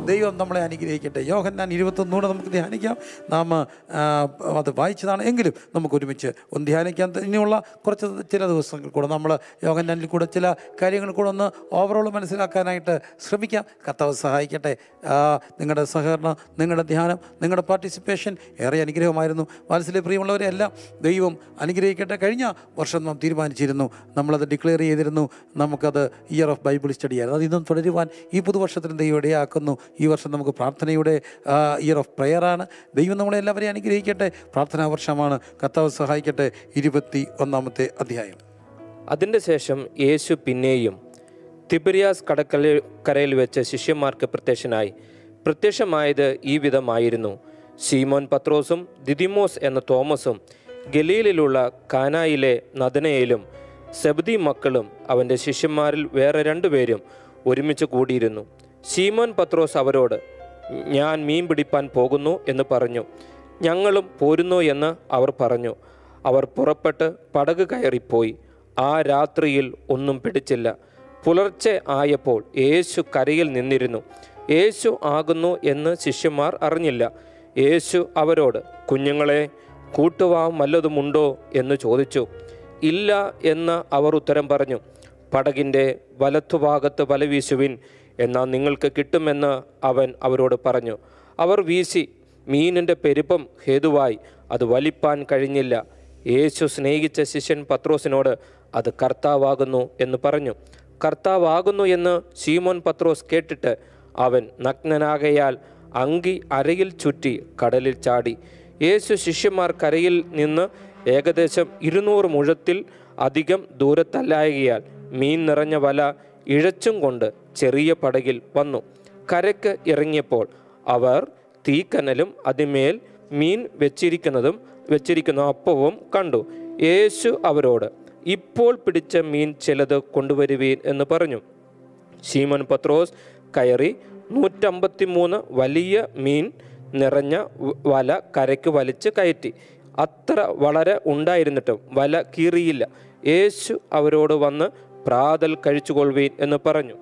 ദൈവം നമ്മളെ അനുഗ്രഹിക്കട്ടെ യോഹന്നാൻ ഇരുപത്തൊന്നൂടെ നമുക്ക് ധ്യാനിക്കാം നാം ആ, അത് വായിച്ചതാണ് എങ്കിലും നമുക്ക് ഒരുമിച്ച് ഒന്ന് ധ്യാനിക്കാൻ ഇനിയുള്ള കുറച്ച് ചില ദിവസങ്ങൾ കൂടെ നമ്മൾ യോഹന്നാനിൽ കൂടെ ചില കാര്യങ്ങൾ കൂടെ ഒന്ന് ഓവറോൾ മനസ്സിലാക്കാനായിട്ട് ശ്രമിക്കാം കർത്താവ് സഹായിക്കട്ടെ ആ, നിങ്ങളുടെ സഹകരണം നിങ്ങളുടെ ധ്യാനം നിങ്ങളുടെ പാർട്ടിസിപ്പേഷൻ ഏറെ അനുഗ്രഹമായിരുന്നു വാത്സല്യ പ്രിയമുള്ളവരെ എല്ലാം ദൈവം അനുഗ്രഹിക്കട്ടെ കഴിഞ്ഞ വർഷം നാം തീരുമാനിച്ചിരുന്നു നമ്മളത് ഡിക്ലെയർ ചെയ്തിരുന്നു നമുക്കത് ഇയർ ഓഫ് ബൈബിൾ സ്റ്റഡി ആയിരുന്നു അത് ഇന്നും തുടരുവാൻ ഈ പുതുവർഷത്തിന് ദൈവം ഇടയാക്കുന്നു ഈ വർഷം നമുക്ക് പ്രാർത്ഥനയുടെ ഇയർ ഓഫ് പ്രയറാണ് ദൈവം നമ്മളെ എല്ലാവരെയും അനുഗ്രഹിക്കട്ടെ പ്രാർത്ഥനാ വർഷമാണ് കർത്താവ് സഹായിക്കട്ടെ ഇരുപത്തി ഒന്നാമത്തെ അധ്യായം അതിൻ്റെ ശേഷം യേശു പിന്നെയും തിബിരിയാസ് കടക്കലിൽ കരയിൽ വെച്ച് ശിഷ്യന്മാർക്ക് പ്രത്യക്ഷനായി പ്രത്യക്ഷമായത് ഈ വിധമായിരുന്നു ശീമോൻ പത്രോസും ദിദിമോസ് എന്ന തോമസും ഗലീലിലുള്ള കാനായിലെ നദനയിലും സെബദി മക്കളും അവൻ്റെ ശിഷ്യന്മാരിൽ വേറെ രണ്ടുപേരും ഒരുമിച്ച് കൂടിയിരുന്നു ശീമോൻ പത്രോസ് അവരോട് ഞാൻ മീൻ പിടിപ്പാൻ പോകുന്നു എന്ന് പറഞ്ഞു ഞങ്ങളും പോരുന്നു എന്ന് അവർ പറഞ്ഞു അവർ പുറപ്പെട്ട് പടക് കയറിപ്പോയി ആ രാത്രിയിൽ ഒന്നും പിടിച്ചില്ല പുലർച്ചെ ആയപ്പോൾ യേശു കരയിൽ നിന്നിരുന്നു യേശു ആകുന്നു എന്ന് ശിഷ്യന്മാർ അറിഞ്ഞില്ല യേശു അവരോട് കുഞ്ഞുങ്ങളെ കൂട്ടുവാൻ വല്ലതുമുണ്ടോ എന്ന് ചോദിച്ചു ഇല്ല എന്ന് അവർ ഉത്തരം പറഞ്ഞു പടകിൻ്റെ വലത്തുഭാഗത്ത് വല വീശുവിൻ എന്നാൽ നിങ്ങൾക്ക് കിട്ടുമെന്ന് അവൻ അവരോട് പറഞ്ഞു അവർ വീശി മീനിൻ്റെ പെരുപ്പം ഹേതുവായി അത് വലിപ്പാൻ കഴിഞ്ഞില്ല യേശു സ്നേഹിച്ച ശിഷ്യൻ പത്രോസിനോട് അത് കർത്താവാകുന്നു എന്ന് പറഞ്ഞു കർത്താവാകുന്നു എന്ന് ശീമോൻ പത്രോസ് കേട്ടിട്ട് അവൻ നഗ്നനാകയാൽ അങ്കി അരയിൽ ചുറ്റി കടലിൽ ചാടി യേശു ശിഷ്യന്മാർ കരയിൽ നിന്ന് ഏകദേശം ഇരുന്നൂറ് മുഴത്തിൽ അധികം ദൂരത്തല്ലായകയാൽ മീൻ നിറഞ്ഞ വല ഇഴച്ചും കൊണ്ട് ചെറിയ പടകിൽ വന്നു കരയ്ക്ക് ഇറങ്ങിയപ്പോൾ അവർ തീക്കനലും അതിന്മേൽ മീൻ വെച്ചിരിക്കുന്നതും വെച്ചിരിക്കുന്ന അപ്പവും കണ്ടു യേശു അവരോട് ഇപ്പോൾ പിടിച്ച മീൻ ചിലത് കൊണ്ടുവരുവീൻ എന്ന് പറഞ്ഞു ശീമോൻ പത്രോസ് കയറി നൂറ്റമ്പത്തി മൂന്ന് വലിയ മീൻ നിറഞ്ഞ വ- വല കരയ്ക്ക് വലിച്ച് കയറ്റി അത്ര വളരെ ഉണ്ടായിരുന്നിട്ടും വല കീറിയില്ല യേശു അവരോട് വന്ന് പ്രാതൽ കഴിച്ചുകൊള്ളുവീൻ എന്ന് പറഞ്ഞു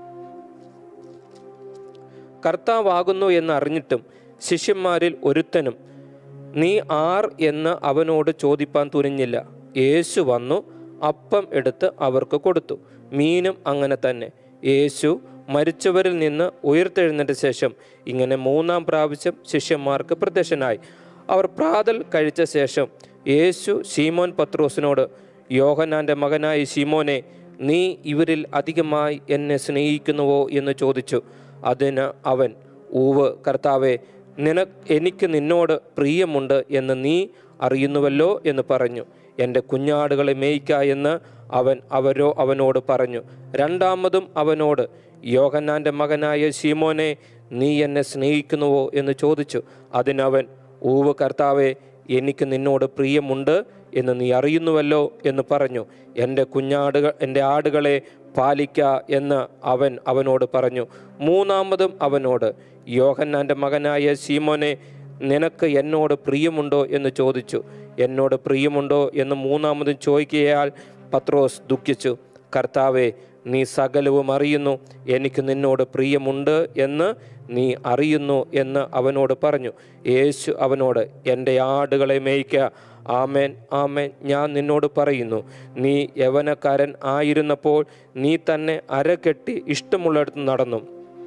കർത്താവാകുന്നു എന്ന് അറിഞ്ഞിട്ടും ശിഷ്യന്മാരിൽ ഒരുത്തനും നീ ആർ എന്ന് അവനോട് ചോദിപ്പാൻ തുനിഞ്ഞില്ല യേശു വന്നു അപ്പം എടുത്ത് അവർക്ക് കൊടുത്തു മീനും അങ്ങനെ തന്നെ യേശു മരിച്ചവരിൽ നിന്ന് ഉയർത്തെഴുന്നേറ്റ ശേഷം ഇങ്ങനെ മൂന്നാം പ്രാവശ്യം ശിഷ്യന്മാർക്ക് പ്രത്യക്ഷനായി അവർ പ്രാതൽ കഴിച്ച ശേഷം യേശു ശീമോൻ പത്രോസിനോട് യോഹന്നാൻ്റെ മകനായ ശീമോനെ നീ ഇവരിൽ അധികമായി എന്നെ സ്നേഹിക്കുന്നുവോ എന്ന് ചോദിച്ചു അതിന് അവൻ ഊവ് കർത്താവെ നിന എനിക്ക് നിന്നോട് പ്രിയമുണ്ട് എന്ന് നീ അറിയുന്നുവല്ലോ എന്ന് പറഞ്ഞു എൻ്റെ കുഞ്ഞാടുകളെ മേയ്ക്ക എന്ന് അവൻ അവരോ അവനോട് പറഞ്ഞു രണ്ടാമതും അവനോട് യോഹന്നാൻ്റെ മകനായ ശീമോനെ നീ എന്നെ സ്നേഹിക്കുന്നുവോ എന്ന് ചോദിച്ചു അതിനവൻ ഊവ് കർത്താവെ എനിക്ക് നിന്നോട് പ്രിയമുണ്ട് എന്ന് നീ അറിയുന്നുവല്ലോ എന്ന് പറഞ്ഞു എൻ്റെ കുഞ്ഞാടുകൾ എൻ്റെ ആടുകളെ പാലിക്ക എന്ന് അവൻ അവനോട് പറഞ്ഞു മൂന്നാമതും അവനോട് യോഹന്നാൻ്റെ മകനായ ശീമോനെ നിനക്ക് എന്നോട് പ്രിയമുണ്ടോ എന്ന് ചോദിച്ചു എന്നോട് പ്രിയമുണ്ടോ എന്ന് മൂന്നാമതും ചോദിക്കയാൽ പത്രോസ് ദുഃഖിച്ചു കർത്താവെ നീ സകലവും അറിയുന്നു എനിക്ക് നിന്നോട് പ്രിയമുണ്ട് എന്ന് നീ അറിയുന്നു എന്ന് അവനോട് പറഞ്ഞു യേശു അവനോട് എൻ്റെ ആടുകളെ മേയ്ക്ക ആമേൻ ആമേൻ ഞാൻ നിന്നോട് പറയുന്നു നീ യവനക്കാരൻ ആയിരുന്നപ്പോൾ നീ തന്നെ അരകെട്ടി ഇഷ്ടമുള്ളിടത്ത് നടന്നു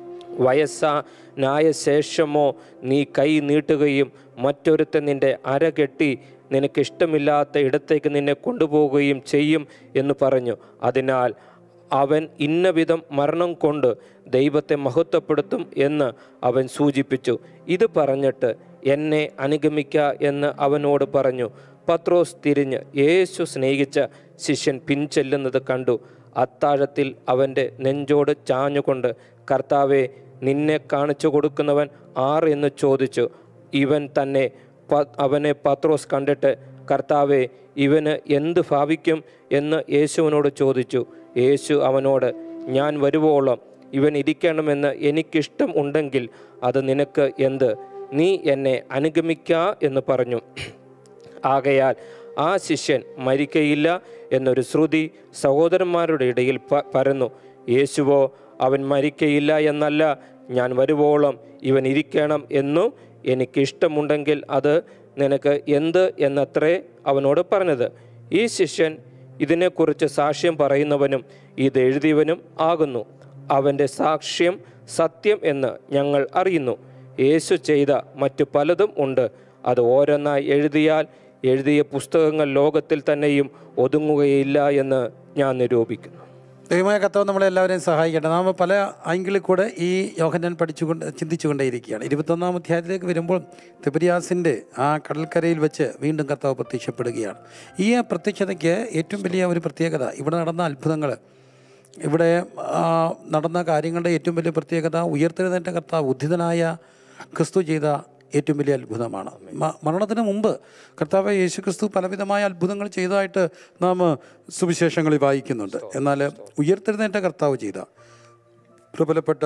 വയസ്സാനായ ശേഷമോ നീ കൈ നീട്ടുകയും മറ്റൊരുത്തൻ നിന്റെ അരകെട്ടി നിനക്ക് ഇഷ്ടമില്ലാത്ത ഇടത്തേക്ക് നിന്നെ കൊണ്ടുപോവുകയും ചെയ്യും എന്ന് പറഞ്ഞു അതിനാൽ അവൻ ഇന്നവിധം മരണം കൊണ്ട് ദൈവത്തെ മഹത്വപ്പെടുത്തും എന്ന് അവൻ സൂചിപ്പിച്ചു ഇത് പറഞ്ഞിട്ട് എന്നെ അനുഗമിക്ക എന്ന് അവനോട് പറഞ്ഞു പത്രോസ് തിരിഞ്ഞ് യേശു സ്നേഹിച്ച ശിഷ്യൻ പിൻചെല്ലുന്നത് കണ്ടു അത്താഴത്തിൽ അവൻ്റെ നെഞ്ചോട് ചാഞ്ഞുകൊണ്ട് കർത്താവെ നിന്നെ കാണിച്ചു കൊടുക്കുന്നവൻ ആർ എന്ന് ചോദിച്ചു ഇവൻ തന്നെ പ- അവനെ പത്രോസ് കണ്ടിട്ട് കർത്താവെ ഇവന് എന്ത് ഭാവിക്കും എന്ന് യേശുവിനോട് ചോദിച്ചു യേശു അവനോട് ഞാൻ വരുവോളം ഇവൻ ഇരിക്കണമെന്ന് എനിക്കിഷ്ടം ഉണ്ടെങ്കിൽ അത് നിനക്ക് എന്ത് നീ എന്നെ അനുഗമിക്ക എന്ന് പറഞ്ഞു ആകയാൽ ആ ശിഷ്യൻ മരിക്കയില്ല എന്നൊരു ശ്രുതി സഹോദരന്മാരുടെ ഇടയിൽ പ- പരന്നു യേശുവോ അവൻ മരിക്കയില്ല എന്നല്ല ഞാൻ വരുവോളം ഇവൻ ഇരിക്കണം എന്നു എനിക്കിഷ്ടമുണ്ടെങ്കിൽ അത് നിനക്ക് എന്ത് എന്നത്രേ അവനോട് പറഞ്ഞത് ഈ ശിഷ്യൻ ഇതിനെക്കുറിച്ച് സാക്ഷ്യം പറയുന്നവനും ഇത് എഴുതിയവനും ആകുന്നു അവൻ്റെ സാക്ഷ്യം സത്യം എന്ന് ഞങ്ങൾ അറിയുന്നു യേശു ചെയ്ത മറ്റു പലതും ഉണ്ട് അത് ഓരോന്നായി എഴുതിയാൽ എഴുതിയ പുസ്തകങ്ങൾ ലോകത്തിൽ തന്നെയും ഒതുങ്ങുകയില്ല എന്ന് ഞാൻ നിരൂപിക്കുന്നു ദൈവമായ കർത്താവ് നമ്മളെ എല്ലാവരെയും സഹായിക്കട്ടെ നാം പല ആംഗിളിൽ കൂടെ ഈ യോഹന്നാൻ പഠിച്ചുകൊണ്ട് ചിന്തിച്ചുകൊണ്ടേയിരിക്കുകയാണ് ഇരുപത്തൊന്നാം അധ്യായത്തിലേക്ക് വരുമ്പോൾ തിബരിയാസിൻ്റെ ആ കടൽക്കരയിൽ വെച്ച് വീണ്ടും കർത്താവ് പ്രത്യക്ഷപ്പെടുകയാണ് ഈ പ്രത്യക്ഷതയ്ക്ക് ഏറ്റവും വലിയ ഒരു പ്രത്യേകത ഇവിടെ നടന്ന അത്ഭുതങ്ങൾ ഇവിടെ ആ, നടന്ന കാര്യങ്ങളുടെ ഏറ്റവും വലിയ പ്രത്യേകത ഉയർത്തെഴുന്നേറ്റ കർത്താവ് ഉദ്ധിതനായ ക്രിസ്തു ചെയ്ത ഏറ്റവും വലിയ അത്ഭുതമാണ് മ- മരണത്തിന് മുമ്പ് കർത്താവ് യേശു ക്രിസ്തു പലവിധമായ അത്ഭുതങ്ങൾ ചെയ്തതായിട്ട് നാം സുവിശേഷങ്ങളിൽ വായിക്കുന്നുണ്ട് എന്നാൽ ഉയർത്തെഴുന്നേറ്റ കർത്താവ് ചെയ്ത പ്രബലപ്പെട്ട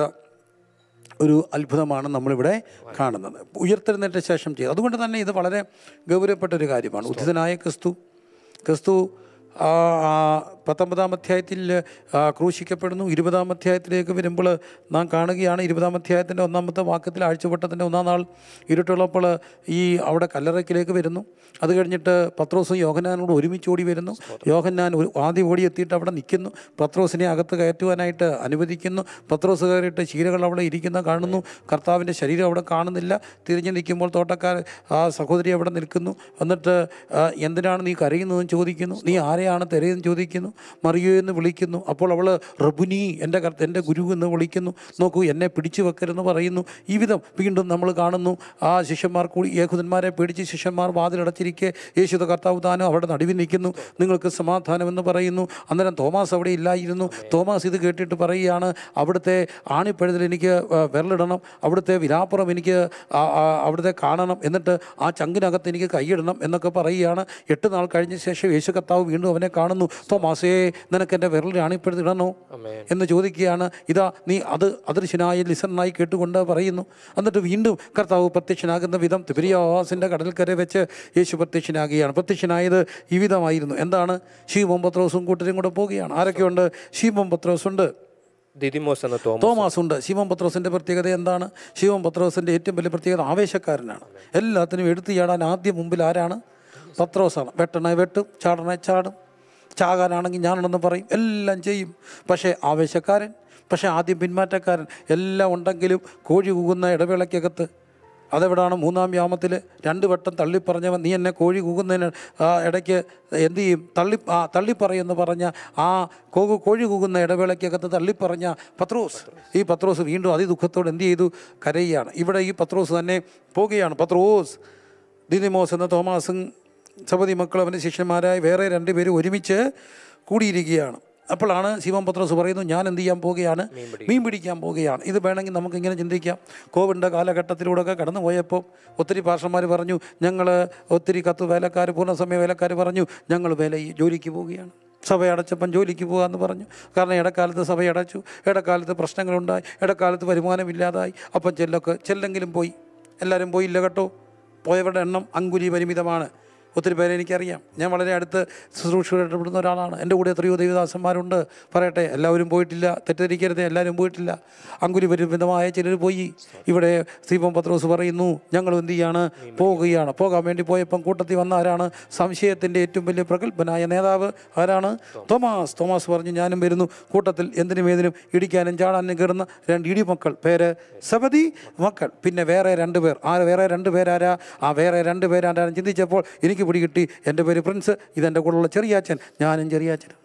ഒരു അത്ഭുതമാണ് നമ്മളിവിടെ കാണുന്നത് ഉയർത്തെഴുന്നേറ്റ ശേഷം ചെയ്തു അതുകൊണ്ട് തന്നെ ഇത് വളരെ ഗൗരവപ്പെട്ട ഒരു കാര്യമാണ് ഉദ്ധിതനായ ക്രിസ്തു ക്രിസ്തു ആ, ആ, പത്തൊമ്പതാം അധ്യായത്തിൽ ആ, ക്രൂശിക്കപ്പെടുന്നു ഇരുപതാം അധ്യായത്തിലേക്ക് വരുമ്പോൾ നാം കാണുകയാണ് ഇരുപതാം അധ്യായത്തിൻ്റെ ഒന്നാമത്തെ വാക്യത്തിൽ ആഴ്ചവട്ടത്തിൻ്റെ ഒന്നാം നാൾ ഇരുട്ടുള്ളപ്പോൾ ഈ അവിടെ കല്ലറയ്ക്കിലേക്ക് വരുന്നു അത് കഴിഞ്ഞിട്ട് പത്രോസും യോഹന്നാനോട് ഒരുമിച്ച് ഓടി വരുന്നു യോഹന്നാൻ ഒരു ആദ്യം ഓടി എത്തിയിട്ട് അവിടെ നിൽക്കുന്നു പത്രോസിനെ അകത്ത് കയറ്റുവാനായിട്ട് അനുവദിക്കുന്നു പത്രോസ് കയറിയിട്ട് ചീരകൾ അവിടെ ഇരിക്കുന്ന കാണുന്നു കർത്താവിൻ്റെ ശരീരം അവിടെ കാണുന്നില്ല തിരിഞ്ഞു നിൽക്കുമ്പോൾ തോട്ടക്കാർ ആ സഹോദരി അവിടെ നിൽക്കുന്നു എന്നിട്ട് ആ, എന്തിനാണ് നീ കരയുന്നതെന്ന് ചോദിക്കുന്നു നീ ആരെയാണ് തിരയെന്ന് ചോദിക്കുന്നു മറിയോ എന്ന് വിളിക്കുന്നു അപ്പോൾ അവൾ റബുനി എൻ്റെ കർത്ത എൻ്റെ ഗുരു എന്ന് വിളിക്കുന്നു നോക്കൂ എന്നെ പിടിച്ചു വെക്കരുതെന്ന് പറയുന്നു ഈ വിധം വീണ്ടും നമ്മൾ കാണുന്നു ആ ശിഷ്യന്മാർ കൂടി യേഹുദന്മാരെ പേടിച്ച് ശിഷ്യന്മാർ വാതിലടച്ചിരിക്കെ യേശുദ കർത്താവ് താനും അവിടെ നടുവിൽ നിൽക്കുന്നു നിങ്ങൾക്ക് സമാധാനമെന്ന് പറയുന്നു അന്നേരം തോമാസ് അവിടെ ഇല്ലായിരുന്നു തോമാസ് ഇത് കേട്ടിട്ട് പറയുകയാണ് അവിടുത്തെ ആണിപ്പഴുതിൽ എനിക്ക് ആ, വിരലിടണം അവിടുത്തെ വിലാപ്പുറം എനിക്ക് ആ- ആ- അവിടുത്തെ കാണണം എന്നിട്ട് ആ ചങ്കിനകത്ത് എനിക്ക് കൈയിടണം എന്നൊക്കെ പറയുകയാണ് എട്ട് നാൾ കഴിഞ്ഞ ശേഷം യേശു കർത്താവ് വീണ്ടും അവനെ കാണുന്നു തോമാസേ നിനക്ക് എൻ്റെ വിരലിൽ ആണിപ്പഴുതി ഇടണോ അമേൻ എന്ന് ചോദിക്കുകയാണ് ഇതാ നീ അത് അദൃശ്യനായി ലിസണായി കേട്ടുകൊണ്ട് പറയുന്നു എന്നിട്ട് വീണ്ടും കർത്താവ് പ്രത്യക്ഷനാകുന്ന വിധം തിബിരിയാസിൻ്റെ കടൽക്കര വെച്ച് യേശു പ്രത്യക്ഷനാകുകയാണ് പ്രത്യക്ഷനായത് ഈ വിധമായിരുന്നു എന്താണ് ഷീമോം പത്രോസും കൂട്ടരും കൂടെ പോവുകയാണ് ആരൊക്കെയുണ്ട് ഷീമോം പത്രോസ് ഉണ്ട് ദിദിമോസ് എന്ന തോമസ് തോമാസ് ഉണ്ട് ശിവം പത്രോസിൻ്റെ പ്രത്യേകത എന്താണ് ശിവം പത്രോസിൻ്റെ ഏറ്റവും വലിയ പ്രത്യേകത ആവേശക്കാരനാണ് എല്ലാത്തിനും എടുത്തു ചാടാൻ ആദ്യം മുമ്പിൽ ആരാണ് പത്രോസാണ് വെട്ടണ വെട്ടും ചാടണ ചാടും ചാകാനാണെങ്കിൽ ഞാനുണ്ടെന്ന് പറയും എല്ലാം ചെയ്യും പക്ഷേ ആവേശക്കാരൻ പക്ഷേ ആദ്യം പിന്മാറ്റക്കാരൻ എല്ലാം ഉണ്ടെങ്കിലും കോഴി കൂകുന്ന ഇടവേളയ്ക്കകത്ത് അതെവിടാണ് മൂന്നാം യാമത്തിൽ രണ്ട് വട്ടം തള്ളിപ്പറഞ്ഞവൻ നീ എന്നെ കോഴി കൂകുന്നതിന് ആ ഇടയ്ക്ക് എന്ത് ചെയ്യും തള്ളി ആ തള്ളിപ്പറയെന്ന് പറഞ്ഞ ആ കോകു കോഴി കൂകുന്ന ഇടവേളയ്ക്കകത്ത് തള്ളിപ്പറഞ്ഞ പത്രോസ് ഈ പത്രോസ് വീണ്ടും അതിദുഃഖത്തോടെ എന്ത് ചെയ്തു കരയുകയാണ് ഇവിടെ ഈ പത്രോസ് തന്നെ പോവുകയാണ് പത്രോസ് ദിദിമോസ് എന്ന തോമാസും സപതി മക്കൾ അവൻ്റെ ശിഷ്യന്മാരായ വേറെ രണ്ടുപേരും ഒരുമിച്ച് കൂടിയിരിക്കുകയാണ് അപ്പോഴാണ് ശിവൻ പത്രോസ് പറയുന്നു ഞാൻ എന്ത് ചെയ്യാൻ പോവുകയാണ് മീൻ പിടിക്കാൻ പോവുകയാണ് ഇത് വേണമെങ്കിൽ നമുക്ക് ഇങ്ങനെ ചിന്തിക്കാം കോവിഡിൻ്റെ കാലഘട്ടത്തിലൂടെയൊക്കെ കടന്നു പോയപ്പോൾ ഒത്തിരി ഭാഷന്മാർ പറഞ്ഞു ഞങ്ങൾ ഒത്തിരി കത്ത് വേലക്കാർ പൂർണ്ണസമയ വേലക്കാർ പറഞ്ഞു ഞങ്ങൾ വേല ജോലിക്ക് പോവുകയാണ് സഭ അടച്ചപ്പം ജോലിക്ക് പോകാമെന്ന് പറഞ്ഞു കാരണം ഇടക്കാലത്ത് സഭ അടച്ചു ഇടക്കാലത്ത് പ്രശ്നങ്ങളുണ്ടായി ഇടക്കാലത്ത് വരുമാനമില്ലാതായി അപ്പം ചെല്ലൊക്കെ ചെല്ലെങ്കിലും പോയി എല്ലാവരും പോയില്ല കേട്ടോ പോയവരുടെ എണ്ണം അങ്കുലി പരിമിതമാണ് ഒത്തിരി പേരെ എനിക്കറിയാം ഞാൻ വളരെ അടുത്ത് ശുശ്രൂഷപ്പെടുന്ന ഒരാളാണ് എൻ്റെ കൂടെ എത്രയോ ദൈവദാസന്മാരുണ്ട് പറയട്ടെ എല്ലാവരും പോയിട്ടില്ല തെറ്റിദ്ധരിക്കരുത് എല്ലാവരും പോയിട്ടില്ല അങ്കുലി പരിമിതമായ ചിലർ പോയി ഇവിടെ ശ്രീപം പത്രോസ് പറയുന്നു ഞങ്ങൾ എന്ത് ചെയ്യാണ് പോവുകയാണ് പോകാൻ വേണ്ടി പോയപ്പം കൂട്ടത്തിൽ വന്ന ആരാണ് സംശയത്തിൻ്റെ ഏറ്റവും വലിയ പ്രഗത്ഭനായ നേതാവ് ആരാണ് തോമാസ് തോമാസ് പറഞ്ഞു ഞാനും വരുന്നു കൂട്ടത്തിൽ എന്തിനും ഏതിനും ഇടിക്കാനും ചാടാനും കയറുന്ന രണ്ട് ഇടിമക്കൾ പേര് സബതി മക്കൾ പിന്നെ വേറെ രണ്ട് പേർ ആ വേറെ രണ്ട് പേരാരാ ആ വേറെ രണ്ട് പേരാരാന്ന് ചിന്തിച്ചപ്പോൾ എനിക്ക് പിടികിട്ടി എൻ്റെ പേര് പ്രിൻസ് ഇതെൻ്റെ കൂടെയുള്ള ചെറിയാച്ചൻ ഞാനും ചെറിയാച്ചനും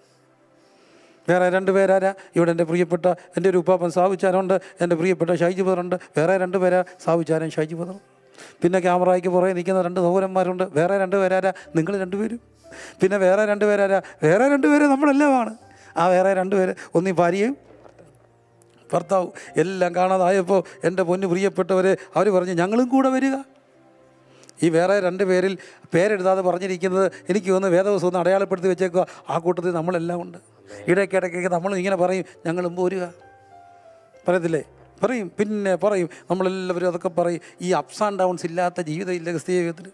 വേറെ രണ്ട് പേരാരാ ഇവിടെ എൻ്റെ പ്രിയപ്പെട്ട എൻ്റെ ഒരു ഉപ്പാപ്പൻ സാവിച്ചാനുണ്ട് എൻ്റെ പ്രിയപ്പെട്ട ഷൈജി ബദറുണ്ട് വേറെ രണ്ട് പേരാ സാവിച്ചാനും ഷൈജി ബദറും പിന്നെ ക്യാമറയ്ക്ക് പുറകെ നിൽക്കുന്ന രണ്ട് സഹോദരന്മാരുണ്ട് വേറെ രണ്ട് പേരാരാ നിങ്ങൾ രണ്ടുപേരും പിന്നെ വേറെ രണ്ട് പേരാരാ വേറെ രണ്ട് പേര് നമ്മളെല്ലാമാണ് ആ വേറെ രണ്ട് പേര് ഒന്നീ ഭാര്യയും ഭർത്താവ് എല്ലാം കാണാതായപ്പോൾ എൻ്റെ പൊന്ന് പ്രിയപ്പെട്ടവരെ അവർ പറഞ്ഞു ഞങ്ങളും കൂടെ വരിക ഈ വേറെ രണ്ട് പേരിൽ പേരെഴുതാതെ പറഞ്ഞിരിക്കുന്നത് എനിക്ക് ഒന്ന് വേദവസം ഒന്ന് അടയാളപ്പെടുത്തി വെച്ചേക്കുക ആ കൂട്ടത്തിൽ നമ്മളെല്ലാം ഉണ്ട് ഇടയ്ക്കിടയ്ക്കൊക്കെ നമ്മൾ ഇങ്ങനെ പറയും ഞങ്ങളും പോരുക പറയത്തില്ലേ പറയും പിന്നെ പറയും നമ്മളെല്ലാവരും അതൊക്കെ പറയും ഈ അപ്സ് ആൻഡ് ഡൗൺസ് ഇല്ലാത്ത ജീവിതം ഇല്ല ക്രിസ്തീയ ജീവിതത്തിൽ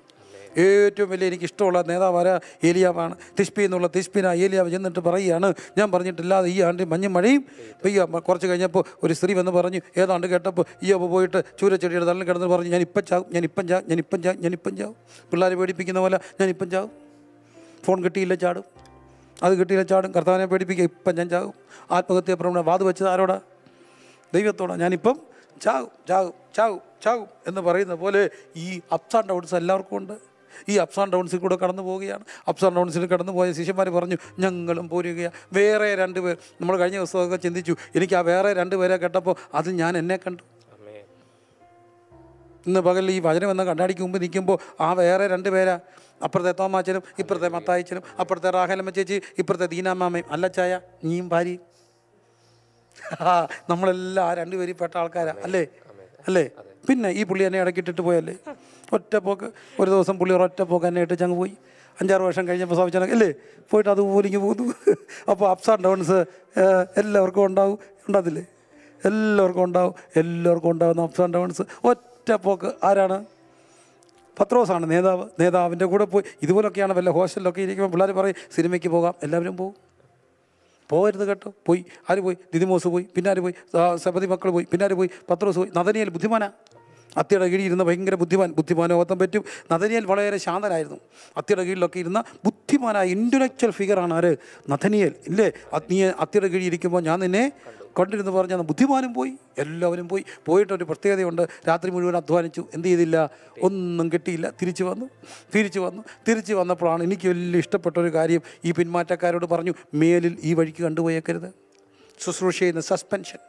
ഏറ്റവും വലിയ എനിക്ക് ഇഷ്ടമുള്ള നേതാവ് ആരാ ഏലിയാവാണ് തിഷ്പി എന്നുള്ള തിഷ്പിന ഏലിയാവ് ചെന്നിട്ട് പറയുകയാണ് ഞാൻ പറഞ്ഞിട്ടില്ലാതെ ഈ ആണ്ട് മഞ്ഞും മഴയും പെയ്യ കുറച്ച് കഴിഞ്ഞപ്പോൾ ഒരു സ്ത്രീ വന്ന് പറഞ്ഞു ഏതാണ്ട് കേട്ടപ്പോൾ ഈ അപ്പ പോയിട്ട് ചൂരച്ചെടിയുടെ തള്ളിൽ കിടന്ന് പറഞ്ഞു ഞാൻ ഇപ്പം ചാവും ഞാൻ ഇപ്പം ചാവും ഞാൻ ഇപ്പം ചാവും ഞാൻ ഇപ്പം ചാവും പിള്ളേരെ പേടിപ്പിക്കുന്ന പോലെ ഞാൻ ഇപ്പം ചാവും ഫോൺ കിട്ടിയില്ല ചാടും അത് കിട്ടിയില്ല ചാടും കർത്താവിനെ പേടിപ്പിക്കുക ഇപ്പം ഞാൻ ചാകും ആത്മഹത്യ പ്രവണ വാത് വെച്ചത് ആരോടാ ദൈവത്തോടാ ഞാനിപ്പം ചാകും ചാകും ചാകും ചാകും എന്ന് പറയുന്ന പോലെ ഈ അപ്സ് ആൻഡ് ഡൗൺസ് എല്ലാവർക്കും ഉണ്ട് ഈ അപ്സ് ആൻഡ് ഡൗൺസിൽ കൂടെ കടന്നു പോവുകയാണ് അപ്സ് ആൻഡ് ഡൗൺസിൽ കടന്നു പോയ ശിഷ്യന്മാർ പറഞ്ഞു ഞങ്ങളും പോരുകയാണ് വേറെ രണ്ട് പേർ നമ്മൾ കഴിഞ്ഞ ദിവസമൊക്കെ ചിന്തിച്ചു എനിക്ക് ആ വേറെ രണ്ട് പേരെ കേട്ടപ്പോൾ അത് ഞാൻ എന്നെ കണ്ടു ആമേൻ ഇന്ന് പകൽ ഈ വചനം എന്ന കണ്ണാടിക്ക് മുമ്പ് നിൽക്കുമ്പോൾ ആ വേറെ രണ്ട് പേരാ അപ്പുറത്തെ തോമാച്ചനും ഇപ്പുറത്തെ മത്തായച്ചനും അപ്പുറത്തെ റാഹലമ്മ ചേച്ചി ഇപ്പുറത്തെ ദീനാമാമയും അല്ല ചായ നീയും ഭാര്യയും ആ, നമ്മളെല്ലാം ആ രണ്ടുപേരും പെട്ട ആൾക്കാരാ അല്ലേ അല്ലേ പിന്നെ ഈ പുള്ളി എന്നെ ഇടയ്ക്കിട്ടിട്ട് പോയല്ലേ ഒറ്റ പോക്ക് ഒരു ദിവസം പുള്ളി ഒരൊറ്റ പോക്ക് എന്നെ ഇട്ട് ചങ്ങ് പോയി അഞ്ചാറ് വർഷം കഴിഞ്ഞപ്പോൾ സാധിച്ചാൽ അല്ലേ പോയിട്ട് അതുപോലെ ഇങ്ങ് പോകുന്നു അപ്പോൾ അപ്സ് ആൻഡ് ഡൗൺസ് എല്ലാവർക്കും ഉണ്ടാവും ഉണ്ടാകത്തില്ലേ എല്ലാവർക്കും ഉണ്ടാവും എല്ലാവർക്കും ഉണ്ടാകുന്ന അപ്സ് ആൻഡ് ഡൗൺസ് ഒറ്റ പോക്ക് ആരാണ് പത്രോസാണ് നേതാവ് നേതാവിൻ്റെ കൂടെ പോയി ഇതുപോലൊക്കെയാണ് വല്ല ഹോസ്റ്റലിലൊക്കെ ഇരിക്കുമ്പോൾ പിള്ളേർ പറയും സിനിമയ്ക്ക് പോകാം എല്ലാവരും പോകും പോകരുത് കേട്ടോ പോയി ആര് പോയി ദിദിമോസ് പോയി പിന്നെ ആര് പോയി ആ, സപതി മക്കൾ പോയി പിന്നെ ആര് പോയി പത്രോസ് പോയി നദനിയൽ ബുദ്ധിമാനാ അത്തിയുടെ കീഴിൽ ഇരുന്ന ഭയങ്കര ബുദ്ധിമാൻ ബുദ്ധിമാനോത്തം പറ്റും നദനിയൽ വളരെ ശാന്തനായിരുന്നു അത്തിയുടെ കീഴിലൊക്കെ ഇരുന്ന ബുദ്ധിമാനായ ഇൻ്റലക്ച്വൽ ഫിഗറാണ് ആര് നഥനിയൽ ഇല്ലേ അത് നീ അത്തിയുടെ കീഴിൽ ഇരിക്കുമ്പോൾ ഞാൻ നിന്നെ കണ്ടിരുന്ന് പറഞ്ഞാൽ ബുദ്ധിമാനും പോയി എല്ലാവരും പോയി പോയിട്ടൊരു പ്രത്യേകതയുണ്ട് രാത്രി മുഴുവൻ അധ്വാനിച്ചു എന്ത് ചെയ്തില്ല ഒന്നും കിട്ടിയില്ല തിരിച്ചു വന്നു തിരിച്ചു വന്നു തിരിച്ചു വന്നപ്പോഴാണ് എനിക്ക് വലിയ ഇഷ്ടപ്പെട്ട ഒരു കാര്യം ഈ പിന്മാറ്റക്കാരോട് പറഞ്ഞു മേലിൽ ഈ വഴിക്ക് കണ്ടുപോയേക്കരുത് ശുശ്രൂഷ ചെയ്യുന്ന സസ്പെൻഷൻ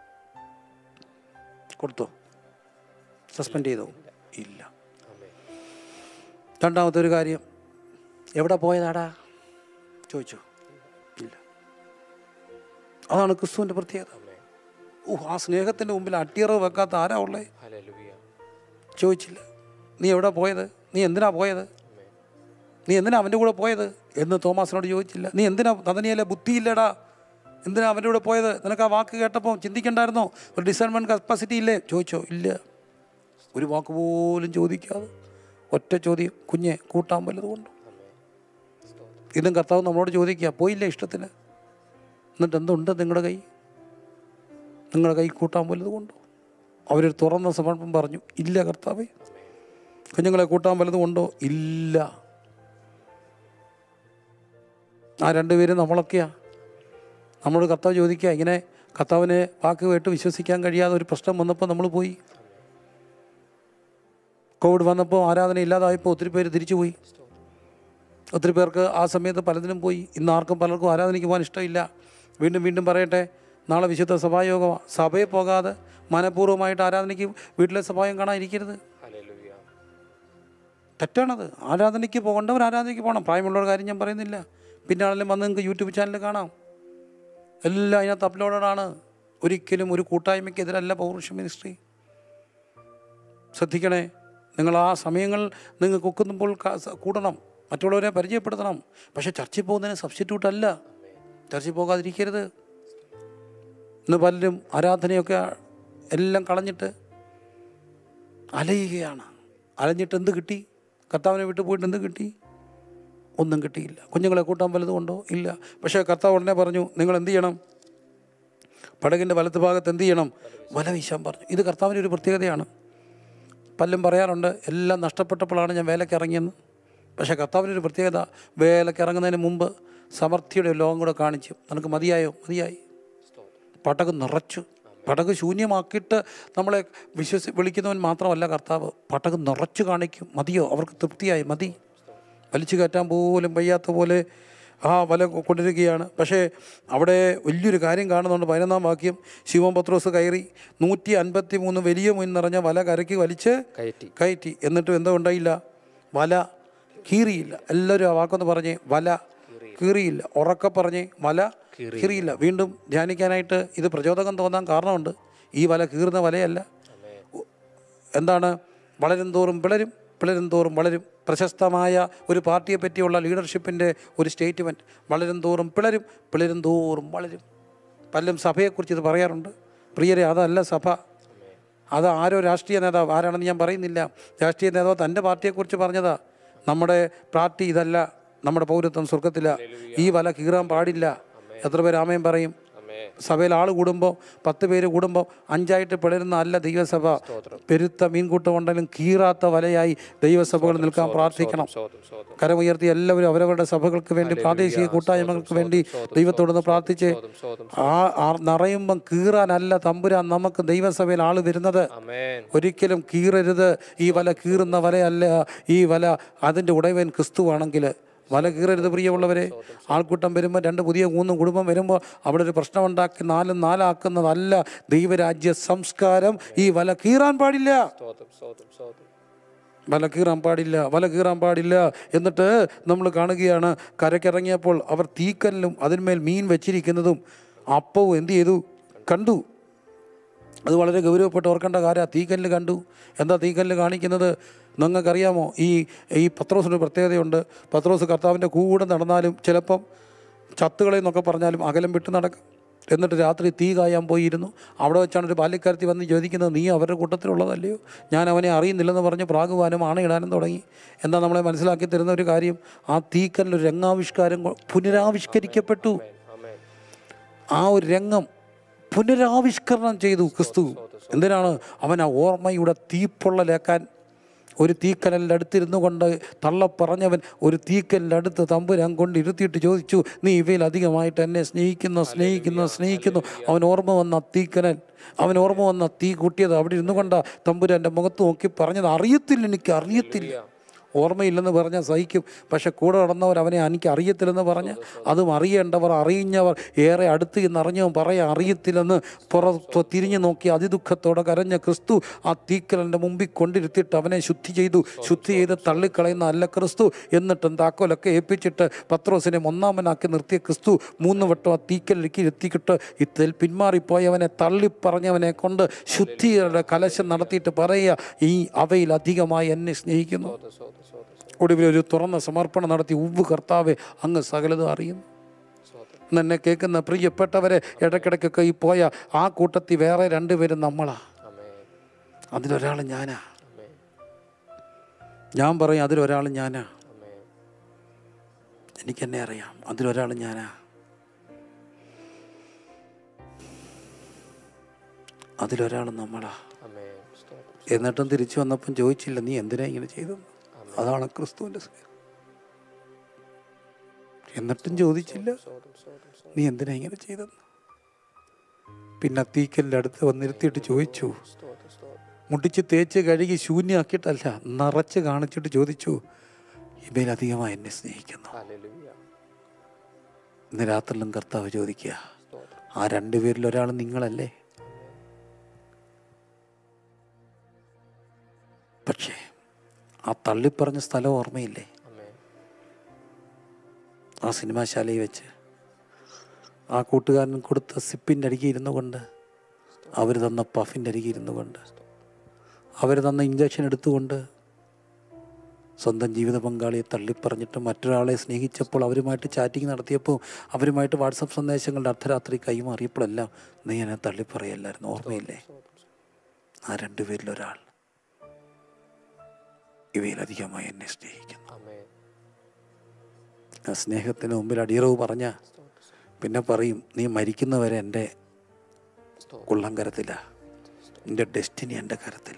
കൊടുത്തോ സസ്പെൻഡ് ചെയ്തോ ഇല്ല ആമേൻ രണ്ടാമത്തെ ഒരു കാര്യം എവിടെ പോയതാടാ ചോദിച്ചോ ഇല്ല അതാണ് ക്രിസ്തുവിൻ്റെ പ്രത്യേകത ആമേൻ ഓ ആ സ്നേഹത്തിൻ്റെ മുമ്പിൽ അട്ടിയറവ് വെക്കാത്ത ആരാ ഉള്ളേ ഹല്ലേലൂയ ചോദിച്ചില്ല നീ എവിടെ പോയത് നീ എന്തിനാ പോയത് ആമേൻ നീ എന്തിനാ അവൻ്റെ കൂടെ പോയത് എന്ന് തോമാസിനോട് ചോദിച്ചില്ല നീ എന്തിനാ നദനിയല്ലേ ബുദ്ധിയില്ലടാ എന്തിനാ അവൻ്റെ കൂടെ പോയത് നിനക്ക് ആ വാക്ക് കേട്ടപ്പോൾ ചിന്തിക്കണ്ടായിരുന്നോ ഒരു ഡിസൈൻമെൻറ്റ് കപ്പാസിറ്റി ഇല്ലേ ചോദിച്ചോ ഇല്ല ഒരു വാക്ക് പോലും ചോദിക്കാതെ ഒറ്റ ചോദ്യം കുഞ്ഞെ കൂട്ടാൻ വല്ലതുകൊണ്ടോ ആമേൻ സ്തോത്രം ഇതും കർത്താവ് നമ്മളോട് ചോദിക്കുക പോയില്ലേ ഇഷ്ടത്തിന് എന്നിട്ട് എന്തുണ്ട് നിങ്ങളുടെ കൈ നിങ്ങളുടെ കൈ കൂട്ടാൻ വല്ലതുകൊണ്ടോ അവരൊരു തുറന്ന സമർപ്പം പറഞ്ഞു ഇല്ല കർത്താവേ കുഞ്ഞുങ്ങളെ കൂട്ടാൻ വല്ലതും ഉണ്ടോ ഇല്ല ആ രണ്ടുപേരും നമ്മളൊക്കെയാ നമ്മളോട് കർത്താവ് ചോദിക്കുക ഇങ്ങനെ കർത്താവിനെ വാക്ക് കേട്ട് വിശ്വസിക്കാൻ കഴിയാതെ ഒരു പ്രശ്നം വന്നപ്പോൾ നമ്മൾ പോയി കോവിഡ് വന്നപ്പോൾ ആരാധന ഇല്ലാതായപ്പോൾ ഒത്തിരി പേര് തിരിച്ചു പോയി ഒത്തിരി പേർക്ക് ആ സമയത്ത് പലതിനും പോയി ഇന്ന് ആർക്കും പലർക്കും ആരാധനയ്ക്ക് പോകാൻ ഇഷ്ടമില്ല വീണ്ടും വീണ്ടും പറയട്ടെ നാളെ വിശുദ്ധ സഭായോഗമാണ് സഭയിൽ പോകാതെ മനഃപൂർവ്വമായിട്ട് ആരാധനയ്ക്ക് വീട്ടിലെ സഭായം കാണാതിരിക്കരുത് ഹല്ലേലൂയ തെറ്റാണത് ആരാധനയ്ക്ക് പോകേണ്ടവർ ആരാധനയ്ക്ക് പോകണം പ്രായമുള്ളവരുടെ കാര്യം ഞാൻ പറയുന്നില്ല പിന്നെ ആണെങ്കിലും വന്ന് നിങ്ങൾക്ക് യൂട്യൂബ് ചാനൽ കാണാം എല്ലാം അതിനകത്ത് അപ്ലോഡാണ് ഒരിക്കലും ഒരു കൂട്ടായ്മയ്ക്കെതിരല്ല പൗരുഷ മിനിസ്ട്രി ശ്രദ്ധിക്കണേ നിങ്ങൾ ആ സമയങ്ങൾ നിങ്ങൾ കൊക്കുമ്പോൾ കൂടണം മറ്റുള്ളവരെ പരിചയപ്പെടുത്തണം പക്ഷേ ചർച്ചിൽ പോകുന്നതിന് സബ്സ്റ്റിറ്റ്യൂട്ട് അല്ല ചർച്ചിൽ പോകാതിരിക്കരുത് ഇന്ന് പലരും ആരാധനയൊക്കെ എല്ലാം കളഞ്ഞിട്ട് അലയുകയാണ് അലഞ്ഞിട്ട് എന്ത് കിട്ടി കർത്താവിനെ വിട്ടു പോയിട്ട് എന്ത് കിട്ടി ഒന്നും കിട്ടിയില്ല കുഞ്ഞുങ്ങളെ കൂട്ടാൻ വല്ലതും ഉണ്ടോ ഇല്ല പക്ഷേ കർത്താവ് ഉടനെ പറഞ്ഞു നിങ്ങൾ എന്ത് ചെയ്യണം പടകിൻ്റെ വലത്ത് ഭാഗത്ത് എന്ത് ചെയ്യണം വല വീശാൻ പറഞ്ഞു ഇത് കർത്താവിൻ്റെ ഒരു പ്രത്യേകതയാണ് പലരും പറയാറുണ്ട് എല്ലാം നഷ്ടപ്പെട്ടപ്പോഴാണ് ഞാൻ വേലയ്ക്ക് ഇറങ്ങിയെന്ന് പക്ഷേ കർത്താവിൻ്റെ ഒരു പ്രത്യേകത വേലയ്ക്ക് ഇറങ്ങുന്നതിന് മുമ്പ് സമൃദ്ധിയുടെ ഒരു ലോകം കൂടെ കാണിച്ചു നിനക്ക് മതിയായോ മതിയായി സ്തോത്രം പടക് നിറച്ചു പടക് ശൂന്യമാക്കിയിട്ട് നമ്മളെ വിശ്വസി വിളിക്കുന്നവൻ മാത്രമല്ല കർത്താവ് പടക് നിറച്ചു കാണിക്കും മതിയോ അവർക്ക് തൃപ്തിയായി മതി വലിച്ചു കയറ്റാൻ പോലും വയ്യാത്ത പോലെ ആ വല കൊണ്ടിരിക്കുകയാണ് പക്ഷേ അവിടെ വലിയൊരു കാര്യം കാണുന്നുണ്ട് പതിനൊന്നാം വാക്യം ശിവൻ പത്രോസ് കയറി നൂറ്റി അൻപത്തി മൂന്ന് വലിയ മുൻ നിറഞ്ഞ വല കരയ്ക്ക് വലിച്ച് കയറ്റി കയറ്റി എന്നിട്ടും എന്തോ ഉണ്ടായില്ല വല കീറിയില്ല എല്ലാവരും ആ വാക്കൊന്ന് പറഞ്ഞേ വല കീറിയില്ല ഉറക്കെ പറഞ്ഞേ വല കീറിയില്ല വീണ്ടും ധ്യാനിക്കാനായിട്ട് ഇത് പ്രചോദകം തോന്നാൻ കാരണമുണ്ട് ഈ വല കീറുന്ന വലയല്ല ആമേൻ എന്താണ് വളരും തോറും പിളരും പിളരും തോറും വളരും പ്രശസ്തമായ ഒരു പാർട്ടിയെ പറ്റിയുള്ള ലീഡർഷിപ്പിൻ്റെ ഒരു സ്റ്റേറ്റ്മെൻറ്റ് വളരും തോറും പിളരും പിളരും തോറും വളരും പലരും സഭയെക്കുറിച്ച് ഇത് പറയാറുണ്ട് പ്രിയരെ അതല്ല സഭ അത് ആരോ രാഷ്ട്രീയ നേതാവ് ആരാണെന്ന് ഞാൻ പറയുന്നില്ല രാഷ്ട്രീയ നേതാവ് തൻ്റെ പാർട്ടിയെക്കുറിച്ച് പറഞ്ഞതാ നമ്മുടെ പാർട്ടി ഇതല്ല നമ്മുടെ പൗരത്വം സ്വർഗത്തില ഈ വല കീറാൻ പാടില്ല എത്ര പേര് ആമയും പറയും അമേ സഭയിൽ ആൾ കൂടുമ്പോൾ പത്ത് പേര് കൂടുമ്പോൾ അഞ്ചായിട്ട് പിളരുന്ന അല്ല ദൈവസഭ പെരുത്ത മീൻകൂട്ടം ഉണ്ടെങ്കിലും കീറാത്ത വലയായി ദൈവസഭകൾ നിൽക്കാൻ പ്രാർത്ഥിക്കണം സ്തോത്രം സ്തോത്രം കരമുയർത്തി എല്ലാവരും അവരവരുടെ സഭകൾക്ക് വേണ്ടി പ്രാദേശിക കൂട്ടായ്മകൾക്ക് വേണ്ടി ദൈവത്തോടൊന്ന് പ്രാർത്ഥിച്ച് സ്തോത്രം ആ ആ നിറയുമ്പം കീറാനല്ല തമ്പുരാൻ നമുക്ക് ദൈവസഭയിൽ ആൾ വരുന്നത് അമേൻ ഒരിക്കലും കീറരുത് ഈ വല കീറുന്ന വലയല്ല ഈ വല അതിൻ്റെ ഉടയവൻ ക്രിസ്തുവാണെങ്കിൽ വല കീറരുത് പ്രിയമുള്ളവരെ ആൾക്കൂട്ടം വരുമ്പോൾ രണ്ട് പുതിയ മൂന്നും കുടുംബം വരുമ്പോൾ അവിടെ ഒരു പ്രശ്നമുണ്ടാക്കി നാലും നാലാക്കുന്നതല്ല ദൈവരാജ്യ സംസ്കാരം ഈ വല കീറാൻ പാടില്ല സ്തോത്രം സ്തോത്രം സ്തോത്രം വല കീറാൻ പാടില്ല വല കീറാൻ പാടില്ല എന്നിട്ട് നമ്മൾ കാണുകയാണ് കരക്കിറങ്ങിയപ്പോൾ അവർ തീക്കല്ലും അതിന്മേൽ മീൻ വെച്ചിരിക്കുന്നതും അപ്പവും എന്ത് ചെയ്തു കണ്ടു അത് വളരെ ഗൗരവപ്പെട്ട് ഓർക്കേണ്ട കാര്യമാണ് തീക്കല്ല് കണ്ടു എന്താ തീക്കല്ല് കാണിക്കുന്നത് നിങ്ങൾക്കറിയാമോ ഈ ഈ പത്രോസിന് ഒരു പ്രത്യേകതയുണ്ട് പത്രോസ് കർത്താവിൻ്റെ കൂടെ നടന്നാലും ചിലപ്പം ചത്തുകളെന്നൊക്കെ പറഞ്ഞാലും അകലം വിട്ട് നടക്കും എന്നിട്ട് രാത്രി തീ കായാൻ പോയിരുന്നു അവിടെ വെച്ചാണ് ഒരു ബാല്യക്കാരത്തി വന്ന് ചോദിക്കുന്നത് നീ അവരുടെ കൂട്ടത്തിലുള്ളതല്ലയോ ഞാൻ അവനെ അറിയുന്നില്ലെന്ന് പറഞ്ഞ് പ്രാഗുവാനും ആണയിടാനും തുടങ്ങി എന്താ നമ്മളെ മനസ്സിലാക്കി തരുന്ന ഒരു കാര്യം ആ തീക്കല്ലൊരു രംഗാവിഷ്കാരം കൊ- പുനരാവിഷ്കരിക്കപ്പെട്ടു അമേൻ ആ ഒരു രംഗം പുനരാവിഷ്കരണം ചെയ്തു ക്രിസ്തു എന്തിനാണ് അവൻ ആ ഓർമ്മയുടെ തീപ്പൊള്ളലേക്കാൻ ഒരു തീക്കനലിൻ്റെ അടുത്തിരുന്നു കൊണ്ട് തള്ള പറഞ്ഞവൻ ഒരു തീക്കലിൻ്റെ അടുത്ത് തമ്പുരാൻ കൊണ്ട് ഇരുത്തിയിട്ട് ചോദിച്ചു നീ ഇവയിൽ അധികമായിട്ട് എന്നെ സ്നേഹിക്കുന്നു സ്നേഹിക്കുന്നു സ്നേഹിക്കുന്നു അവൻ ഓർമ്മ വന്ന ആ തീക്കനൽ അവൻ ഓർമ്മ വന്ന തീ കൂട്ടിയത് അവിടെ ഇരുന്നു കൊണ്ട തമ്പുരാൻ്റെ മുഖത്ത് നോക്കി പറഞ്ഞത് അറിയത്തില്ല എനിക്ക് അറിയത്തില്ല ഓർമ്മയില്ലെന്ന് പറഞ്ഞാൽ സഹിക്കും പക്ഷെ കൂടെ നടന്നവർ അവനെ എനിക്ക് അറിയത്തില്ലെന്ന് പറഞ്ഞ് അതും അറിയേണ്ടവർ അറിഞ്ഞവർ ഏറെ അടുത്ത് എന്ന് അറിഞ്ഞവൻ പറയാൻ അറിയത്തില്ലെന്ന് പുറത്ത് തിരിഞ്ഞു നോക്കി അതിദുഃഖത്തോടെ കരഞ്ഞ ക്രിസ്തു ആ തീക്കലൻ്റെ മുമ്പിൽ കൊണ്ടിരുത്തിയിട്ട് അവനെ ശുദ്ധി ചെയ്തു ശുദ്ധി ചെയ്ത് തള്ളിക്കളയുന്ന അല്ല ക്രിസ്തു എന്നിട്ടും താക്കോലൊക്കെ ഏൽപ്പിച്ചിട്ട് പത്രോസിനെ ഒന്നാമനാക്കി നിർത്തിയ ക്രിസ്തു മൂന്ന് വട്ടം ആ തീക്കലിലേക്ക് എത്തിക്കിട്ട് ഇത്തിൽ പിന്മാറിപ്പോയവനെ തള്ളിപ്പറഞ്ഞവനെ കൊണ്ട് ശുദ്ധിയുടെ കലശം നടത്തിയിട്ട് പറയുക ഈ അവയിൽ അധികമായി എന്നെ സ്നേഹിക്കുന്നു സ്തോത്രം സ്തോത്രം സ്തോത്രം ഒടുവിൽ ഒരു തുറന്ന സമർപ്പണം നടത്തി ഉവ് കർത്താവെ അങ്ങ് സകലതും അറിയുന്നു സ്തോത്രം ഇന്ന് എന്നെ കേൾക്കുന്ന പ്രിയപ്പെട്ടവരെ ഇടയ്ക്കിടയ്ക്കൊക്കെ ഈ പോയ ആ കൂട്ടത്തിൽ വേറെ രണ്ടുപേരും നമ്മളാ അമേൻ അതിലൊരാൾ ഞാനാ അമേൻ ഞാൻ പറയും അതിലൊരാൾ ഞാനാ അമേൻ എനിക്കെന്നെ അറിയാം അതിലൊരാൾ ഞാനാ അതിലൊരാൾ നമ്മളാ അമേൻ സ്തോത്രം എന്നിട്ടും തിരിച്ചു വന്നപ്പം ചോദിച്ചില്ല നീ എന്തിനാ ഇങ്ങനെ ചെയ്തെന്ന് അതാണ് ക്രിസ്തുവിൻ്റെ സ്നേഹം എന്നിട്ടും ചോദിച്ചില്ല സ്തോത്രം സ്തോത്രം സ്തോത്രം നീ എന്തിനാ ഇങ്ങനെ ചെയ്തെന്ന് പിന്നെ തീക്കലിൻ്റെ അടുത്ത് വന്നിരുത്തിയിട്ട് ചോദിച്ചു സ്തോത്രം സ്തോത്രം മുടിച്ച് തേച്ച് കഴുകി ശൂന്യമാക്കിയിട്ടല്ല നിറച്ച് കാണിച്ചിട്ട് ചോദിച്ചു ഇവയിലധികമായി എന്നെ സ്നേഹിക്കുന്നു ഹല്ലേലൂയ ഇന്ന് രാത്രിയിലും കർത്താവ് ചോദിക്കുക സ്തോത്രം ആ രണ്ടുപേരിൽ ഒരാൾ നിങ്ങളല്ലേ പക്ഷേ ആ തള്ളിപ്പറഞ്ഞ സ്ഥലം ഓർമ്മയില്ലേ അമേൻ ആ സിനിമാശാലയിൽ വെച്ച് ആ കൂട്ടുകാരൻ കൊടുത്ത സിപ്പിൻ്റെ അരികെ ഇരുന്നു കൊണ്ട് അവർ തന്ന പഫിൻ്റെ അരികെ ഇരുന്നു കൊണ്ട് അവർ തന്ന ഇഞ്ചക്ഷൻ എടുത്തുകൊണ്ട് സ്വന്തം ജീവിത പങ്കാളിയെ തള്ളിപ്പറഞ്ഞിട്ട് മറ്റൊരാളെ സ്നേഹിച്ചപ്പോൾ അവരുമായിട്ട് ചാറ്റിംഗ് നടത്തിയപ്പോൾ അവരുമായിട്ട് വാട്സപ്പ് സന്ദേശങ്ങളുടെ അർദ്ധരാത്രി കൈമാറിയപ്പോഴെല്ലാം നീ എന്നെ തള്ളിപ്പറയല്ലായിരുന്നു ഓർമ്മയില്ലേ ആ രണ്ടുപേരിൽ ഒരാൾ ഇവയിലധികമായി എന്നെ സ്നേഹിക്കുന്നു അമേൻ ആ സ്നേഹത്തിന് മുമ്പിൽ അടിയറവ് പറഞ്ഞ പിന്നെ പറയും നീ മരിക്കുന്നവരെ എൻ്റെ കുള്ളം കരത്തില എൻ്റെ ഡെസ്റ്റിനി എൻ്റെ കരത്തില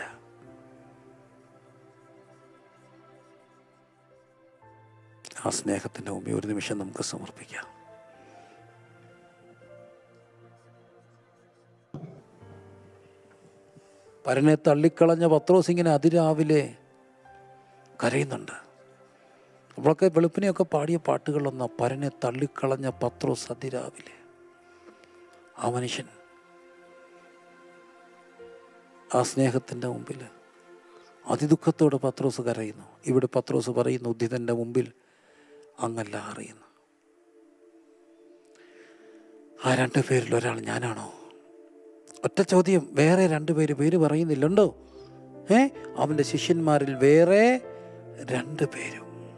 ആ സ്നേഹത്തിൻ്റെ മുമ്പിൽ ഒരു നിമിഷം നമുക്ക് സമർപ്പിക്കാം പരനെ തള്ളിക്കളഞ്ഞ പത്രോസ് ഇങ്ങനെ അതിരാവിലെ കരയുന്നുണ്ട് നമ്മളൊക്കെ വെളുപ്പിനെയൊക്കെ പാടിയ പാട്ടുകളൊന്ന പരനെ തള്ളിക്കളഞ്ഞ പത്രോസ് അതിരാവിലെ ആ മനുഷ്യൻ ആ സ്നേഹത്തിൻ്റെ മുമ്പിൽ അതിദുഃഖത്തോടെ പത്രോസ് കരയുന്നു ഇവിടെ പത്രോസ് പറയുന്നു ഉദ്ധിതൻ്റെ മുമ്പിൽ അങ്ങല്ല അറിയുന്നു ആ രണ്ട് പേരിൽ ഒരാൾ ഞാനാണോ ഒറ്റ ചോദ്യം വേറെ രണ്ട് പേര് പേര് പറയുന്നില്ലുണ്ടോ ഏ അവൻ്റെ ശിഷ്യന്മാരിൽ വേറെ രണ്ട് പേരും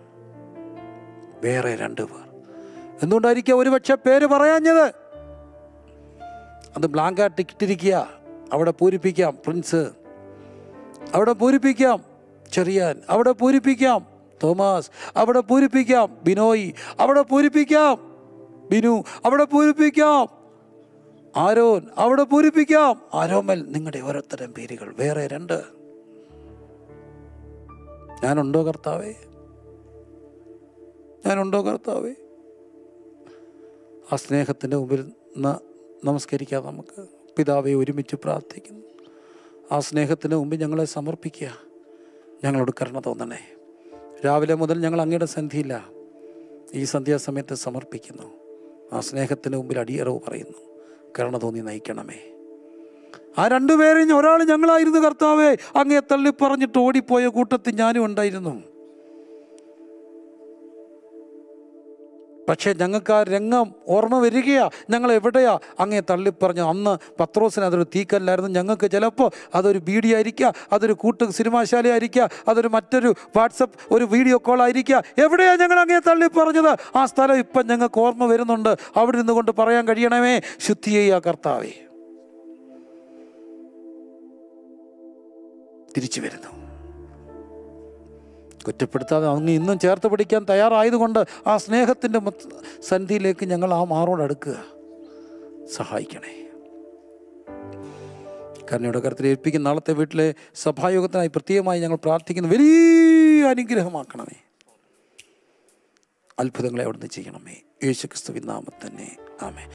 വേറെ രണ്ട് പേർ എന്തുകൊണ്ടായിരിക്കും ഒരുപക്ഷെ പേര് പറയാഞ്ഞത് അത് ബ്ലാങ്കായിട്ട് ഇട്ടിരിക്കുക അവിടെ പൂരിപ്പിക്കാം പ്രിൻസ് അവിടെ പൂരിപ്പിക്കാം ചെറിയാൻ അവിടെ പൂരിപ്പിക്കാം തോമസ് അവിടെ പൂരിപ്പിക്കാം ബിനോയ് അവിടെ പൂരിപ്പിക്കാം ബിനു അവിടെ പൂരിപ്പിക്കാം ആരോൻ അവിടെ പൂരിപ്പിക്കാം ആരോമൽ നിങ്ങളുടെ ഓരോരുത്തരും പേരുകൾ വേറെ രണ്ട് ഞാനുണ്ടോ കർത്താവേ ഞാനുണ്ടോ കർത്താവേ ആ സ്നേഹത്തിൻ്റെ മുമ്പിൽ ന- നമസ്കരിക്കാം നമുക്ക് പിതാവെ ഒരുമിച്ച് പ്രാർത്ഥിക്കുന്നു ആ സ്നേഹത്തിന് മുമ്പിൽ ഞങ്ങളെ സമർപ്പിക്കുക ഞങ്ങളോട് കരുണ തോന്നണേ രാവിലെ മുതൽ ഞങ്ങൾ അങ്ങയുടെ സന്ധിയില്ല ഈ സന്ധ്യാസമയത്ത് സമർപ്പിക്കുന്നു ആ സ്നേഹത്തിന് മുമ്പിൽ അടിയറവ് പറയുന്നു കരുണ തോന്നി നയിക്കണമേ ആ രണ്ടുപേരെയും ഒരാൾ ഞങ്ങളായിരുന്നു കർത്താവേ അങ്ങേ തള്ളി പറഞ്ഞിട്ട് ഓടിപ്പോയ കൂട്ടത്തിൽ ഞാനും ഉണ്ടായിരുന്നു പക്ഷേ ഞങ്ങൾക്ക് ആ രംഗം ഓർമ്മ വരികയാ ഞങ്ങൾ എവിടെയാ അങ്ങേ തള്ളിപ്പറഞ്ഞു അന്ന് പത്രോസിന് അതൊരു തീക്കല്ലായിരുന്നു ഞങ്ങൾക്ക് ചിലപ്പോൾ അതൊരു ബീഡി ആയിരിക്കുക അതൊരു കൂട്ട് സിനിമാശാല ആയിരിക്കുക അതൊരു മറ്റൊരു വാട്സപ്പ് ഒരു വീഡിയോ കോൾ ആയിരിക്കുക എവിടെയാ ഞങ്ങൾ അങ്ങേ തള്ളിപ്പറഞ്ഞത് ആ സ്ഥലം ഇപ്പം ഞങ്ങൾക്ക് ഓർമ്മ വരുന്നുണ്ട് അവിടെ നിന്ന് കൊണ്ട് പറയാൻ കഴിയണമേ ശുദ്ധി ചെയ്യുക കർത്താവേ തിരിച്ചു വരുന്നു കുറ്റപ്പെടുത്താതെ അങ്ങ് ഇന്നും ചേർത്ത് പിടിക്കാൻ തയ്യാറായതുകൊണ്ട് ആ സ്നേഹത്തിൻ്റെ സന്ധിയിലേക്ക് ഞങ്ങൾ ആ മാറോട് അടുക്കുക സഹായിക്കണേ കരുണയുടെ കരുത്തിൽ ഏൽപ്പിക്കുന്ന നാളത്തെ വീട്ടിലെ സഭായോഗത്തിനായി പ്രത്യേകമായി ഞങ്ങൾ പ്രാർത്ഥിക്കുന്നു വലിയ അനുഗ്രഹമാക്കണമേ അത്ഭുതങ്ങളെ അവിടുന്ന് ചെയ്യണമേ യേശു ക്രിസ്തുവിൻ നാമത്തന്നെ ആമേ